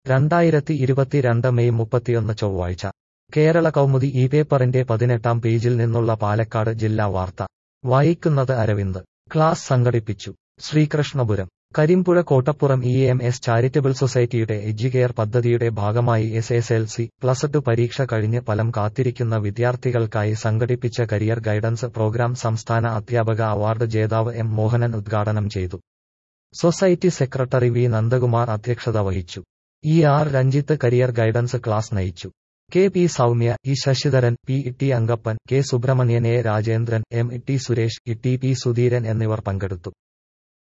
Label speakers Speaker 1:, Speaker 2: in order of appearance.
Speaker 1: രണ്ടായിരത്തി ഇരുപത്തിരണ്ട് മെയ് മുപ്പത്തിയൊന്ന് ചൊവ്വാഴ്ച കേരള കൗമുദി ഈ പേപ്പറിന്റെ പതിനെട്ടാം പേജിൽ നിന്നുള്ള പാലക്കാട് ജില്ലാ വാർത്ത വായിക്കുന്നത് അരവിന്ദ് ക്ലാസ് സംഘടിപ്പിച്ചു Sreekrishnapuram Karimpuzha Kottappuram E M S charitable സൊസൈറ്റിയുടെ എഡ്യൂകെയർ പദ്ധതിയുടെ ഭാഗമായി S S L C plus two പരീക്ഷ കഴിഞ്ഞ് ഫലം കാത്തിരിക്കുന്ന വിദ്യാർത്ഥികൾക്കായി സംഘടിപ്പിച്ച കരിയർ ഗൈഡൻസ് പ്രോഗ്രാം സംസ്ഥാന അധ്യാപക അവാർഡ് ജേതാവ് എം മോഹനൻ ഉദ്ഘാടനം ചെയ്തു സൊസൈറ്റി സെക്രട്ടറി വി നന്ദകുമാർ അധ്യക്ഷത വഹിച്ചു E R Ranjith career guidance class നയിച്ചു K P Soumya E Sasidharan P T Angappan K Subramanian A Rajendran M T Suresh T P Sudheeran എന്നിവർ പങ്കെടുത്തു